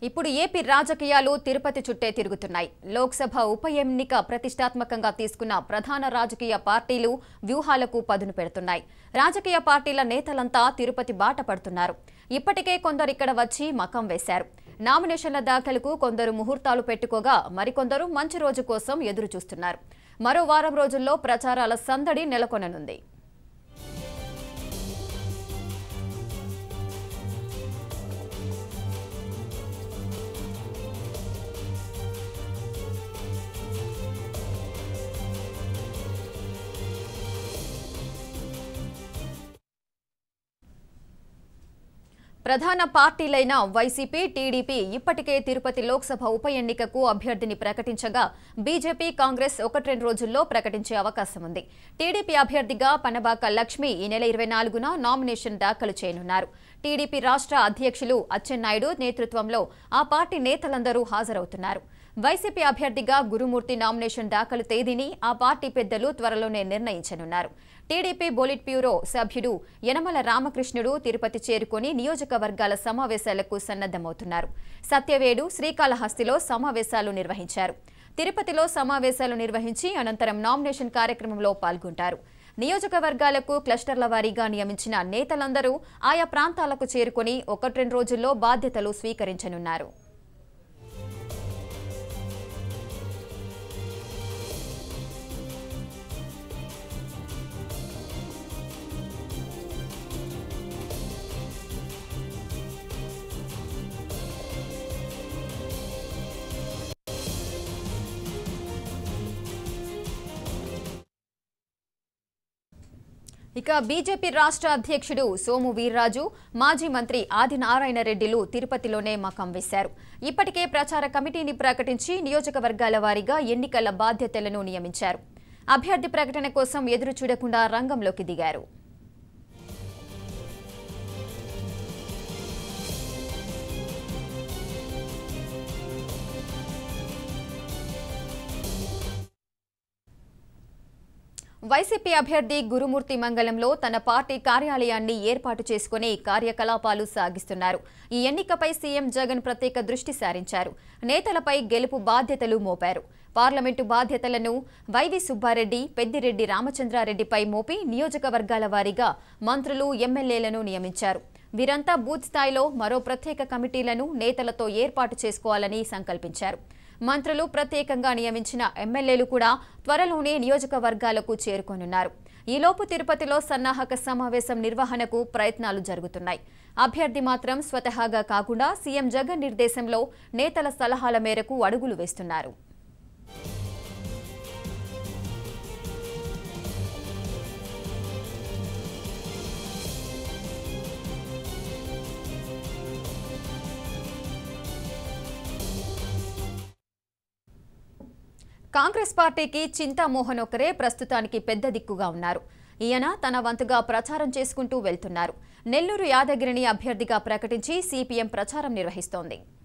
ఇప్పుడు ఏపీ రాజకీయాలు తిరుపతి చుట్టే తిరుగుతున్నాయి లోక్సభ ఉప ఎన్నిక ప్రతిష్టాత్మకంగా తీసుకున్న ప్రధాన రాజకీయ పార్టీలు వ్యూహాలకు పదును పెడుతున్నాయి రాజకీయ పార్టీల నేతలంతా తిరుపతి బాట పడుతున్నారు ఇప్పటికే కొందరు ఇక్కడ వచ్చి మకం వేశారు నామినేషన్ల దాఖలకు కొందరు ముహూర్తాలు పెట్టుకోగా మరికొందరు మంచి రోజు కోసం ఎదురు చూస్తున్నారు మరో వారం రోజుల్లో ప్రచారాల సందడి నెలకొననుంది ప్రధాన పార్టీలైన వైసీపీ టీడీపీ ఇప్పటికే తిరుపతి లోక్సభ ఉప ఎన్నికకు అభ్యర్థిని ప్రకటించగా బీజేపీ కాంగ్రెస్ ఒకటి రెండు రోజుల్లో ప్రకటించే అవకాశం ఉంది టీడీపీ అభ్యర్థిగా పనబాక లక్ష్మి ఈ నెల ఇరవై నాలుగున నామినేషన్ దాఖలు చేయనున్నారు టీడీపీ రాష్ట్ర అధ్యక్షులు అచ్చెన్నాయుడు నేతృత్వంలో ఆ పార్టీ నేతలందరూ హాజరవుతున్నారు వైసీపీ అభ్యర్థిగా గురుమూర్తి నామినేషన్ దాఖలు తేదీని ఆ పార్టీ పెద్దలు త్వరలోనే నిర్ణయించనున్నారు టీడీపీ బొలిట్ బ్యూరో సభ్యుడు యనమల రామకృష్ణుడు తిరుపతి చేరుకుని నియోజకవర్గాల సమావేశాలకు సన్నద్దమవుతున్నారు సత్యవేడు శ్రీకాళహస్తిలో సమావేశాలు నిర్వహించారు తిరుపతిలో సమావేశాలు నిర్వహించి అనంతరం నామినేషన్ కార్యక్రమంలో పాల్గొంటారు నియోజకవర్గాలకు క్లస్టర్ల వారీగా నియమించిన నేతలందరూ ఆయా ప్రాంతాలకు చేరుకుని ఒకటి రెండు రోజుల్లో బాధ్యతలు స్వీకరించనున్నారు ఇక బీజేపీ రాష్ట్ర అధ్యక్షుడు సోము వీర్రాజు మాజీ మంత్రి ఆదినారాయణ రెడ్డిలు తిరుపతిలోనే మకం వేశారు ఇప్పటికే ప్రచార కమిటీని ప్రకటించి నియోజకవర్గాల వారీగా ఎన్నికల బాధ్యతలను నియమించారు అభ్యర్థి ప్రకటన కోసం ఎదురు చూడకుండా రంగంలోకి దిగారు వైసీపీ అభ్యర్థి గురుమూర్తి మంగళంలో తన పార్టీ కార్యాలయాన్ని ఏర్పాటు చేసుకుని కార్యకలాపాలు సాగిస్తున్నారు ఈ ఎన్నికపై సీఎం జగన్ ప్రత్యేక దృష్టి సారించారు నేతలపై గెలుపు బాధ్యతలు మోపారు పార్లమెంటు బాధ్యతలను వైవి సుబ్బారెడ్డి పెద్దిరెడ్డి రామచంద్రారెడ్డిపై మోపి నియోజకవర్గాల వారీగా మంత్రులు ఎమ్మెల్యేలను నియమించారు వీరంతా బూత్ స్థాయిలో మరో ప్రత్యేక కమిటీలను నేతలతో ఏర్పాటు చేసుకోవాలని సంకల్పించారు మంత్రులు ప్రత్యేకంగా నియమించిన ఎమ్మెల్యేలు కూడా త్వరలోనే నియోజకవర్గాలకు చేరుకోనున్నారు ఈలోపు తిరుపతిలో సన్నాహక సమావేశం నిర్వహణకు ప్రయత్నాలు జరుగుతున్నాయి అభ్యర్థి మాత్రం స్వతహాగా కాకుండా సీఎం జగన్ నిర్దేశంలో నేతల సలహాల మేరకు అడుగులు వేస్తున్నారు కాంగ్రెస్ పార్టీకి చింతామోహన్ ఒకరే ప్రస్తుతానికి పెద్ద దిక్కుగా ఉన్నారు ఈయన తన వంతుగా ప్రచారం చేసుకుంటూ వెళ్తున్నారు నెల్లూరు యాదగిరిని అభ్యర్థిగా ప్రకటించి సిపిఎం ప్రచారం నిర్వహిస్తోంది